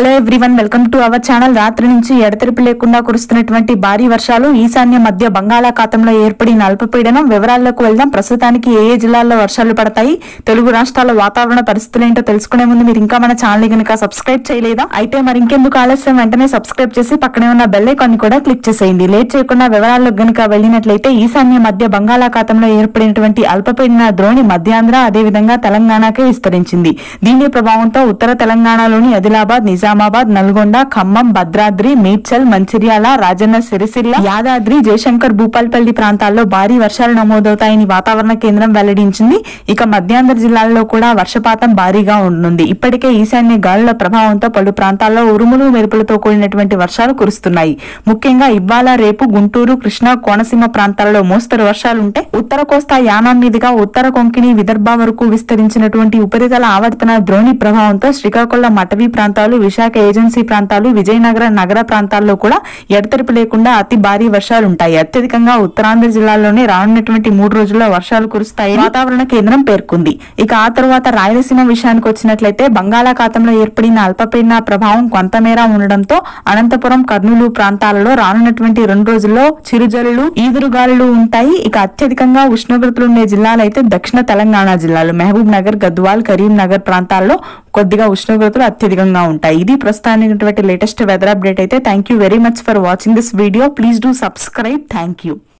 hello everyone welcome to our channel రాత్రి నుంచి ఎడతెరిపి లేకుండా కురుస్తున్నటువంటి భారీ వర్షాలు ఈశాన్య మధ్య బంగాళాఖాతంలో ఏర్పడిన అల్పపీడనం వివరాల్లోకి వెళ్దాం ప్రస్తుతానికి ఏ ఏ జిల్లాల్లో వర్షాలు పడతాయి తెలుగు రాష్ట్రాల వాతావరణ పరిస్థితులు ఏంటో తెలుసుకునే ముందు మీరు ఇంకా మన ఛానల్ కనుక సబ్స్క్రైబ్ చేయలేదా అయితే మరి ఇంకెందుకు ఆలస్యం వెంటనే సబ్స్క్రైబ్ చేసి పక్కనే ఉన్న బెల్ ఐకాన్ కూడా క్లిక్ చేసేయండి లేట్ చేయకుండా వివరాల్లోకి గనుక వెళ్ళినట్లయితే ఈశాన్య మధ్య బంగాళాఖాతంలో ఏర్పడినటువంటి అల్పపీడన ద్రోణి మధ్యాంధ్ర అదేవిధంగా తెలంగాణకే విస్తరించింది దీని ప్రభావంతో ఉత్తర తెలంగాణలోని ఆదిలాబాద్ నిజామాబాద్ నల్గొండ ఖమ్మం భద్రాద్రి మేడ్చల్ మంచిర్యాల రాజన్న సిరిసిల్ల యాదాద్రి జయశంకర్ భూపాల్పల్లి ప్రాంతాల్లో భారీ వర్షాలు నమోదవుతాయని వాతావరణ కేంద్రం వెల్లడించింది ఇక మధ్యాంధ్ర జిల్లాల్లో కూడా వర్షపాతం భారీగా ఉండనుంది ఇప్పటికే ఈశాన్య గాలుల ప్రభావంతో పలు ప్రాంతాల్లో ఉరుములు మెరుపులతో కూడినటువంటి వర్షాలు కురుస్తున్నాయి ముఖ్యంగా ఇవాళ రేపు గుంటూరు కృష్ణా కోనసీమ ప్రాంతాల్లో మోస్తరు వర్షాలుంటే ఉత్తర కోస్తా యానాం మీదుగా ఉత్తర కొంకిణి విదర్భ వరకు విస్తరించినటువంటి ఉపరితల ఆవర్తన ద్రోణి ప్రభావంతో శ్రీకాకుళం అటవీ ప్రాంతాలు విశాఖ ఏజెన్సీ ప్రాంతాలు విజయనగర నగర ప్రాంతాల్లో కూడా ఎడతెరిపి లేకుండా అతి భారీ వర్షాలు ఉంటాయి అత్యధికంగా ఉత్తరాంధ్ర జిల్లాల్లోనే రానున్నటువంటి మూడు రోజుల్లో వర్షాలు కురుస్తాయి వాతావరణ కేంద్రం పేర్కొంది ఇక ఆ తర్వాత రాయలసీమ విషయానికి వచ్చినట్లయితే బంగాళాఖాతంలో ఏర్పడిన అల్పపీడన ప్రభావం కొంతమేర ఉండడంతో అనంతపురం కర్నూలు ప్రాంతాలలో రానున్నటువంటి రెండు రోజుల్లో చిరుజల్లులు ఈదురుగాలులు ఉంటాయి ఇక అత్యధికంగా ఉష్ణోగ్రతలు ఉండే జిల్లాలు అయితే దక్షిణ తెలంగాణ జిల్లాలు మహబూబ్ నగర్ గద్వాల్ కరీంనగర్ ప్రాంతాల్లో కొద్దిగా ఉష్ణోగ్రతలు అత్యధికంగా ఉంటాయి ఇది ప్రస్తుతానికి లేటెస్ట్ వెదర్ అప్డేట్ అయితే thank you very much for watching this video please do subscribe thank you